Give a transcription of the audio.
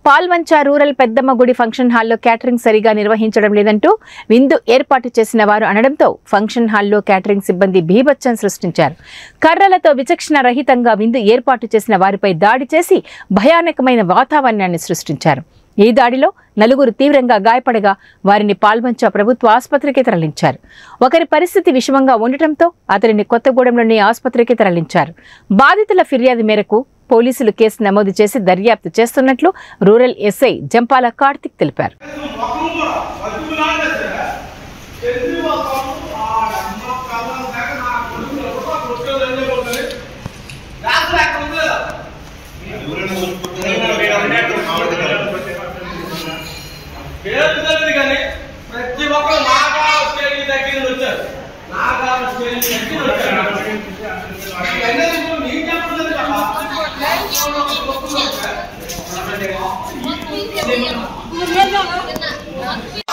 Palvancha rural పెద్దమ్మ గుడి function హాల్లో క్యాటరింగ్ సరిగా నిర్వహించడం లేదంటూ విందు ఏర్పాటు చేసిన వారు అనడంతో ఫంక్షన్ హాల్లో క్యాటరింగ్ సిబ్బంది బీభత్సం సృష్టించారు కర్రలతో విచక్షణ రహితంగా విందు ఏర్పాటు చేసిన వారిపై దాడి చేసి భయానకమైన వాతావరణాన్ని సృష్టించారు ఈ దాడిలో నలుగురు తీవ్రంగా గాయపడగా వారిని పాల్వంచ ప్రభుత్వ ఆసుపత్రికి తరలించారు ఒకరి పరిస్థితి విషమంగా ఉండటంతో అతనిని కొత్తగూడెంలోని ఆసుపత్రికి తరలించారు బాధితుల ఫిర్యాదు మేరకు పోలీసులు కేసు నమోదు చేసి దర్యాప్తు చేస్తున్నట్లు రూరల్ ఎస్ఐ జంపాల కార్తిక్ తెలిపారు పేరు తెలియదు కానీ ప్రతి ఒక్కరు నాగా స్టేజ్ దగ్గర నుంచి వచ్చారు నాగా స్టేజ్ దగ్గర వచ్చారు ఇవన్నీ ఇప్పుడు నీకు చెప్పలేదు కదా Thank you.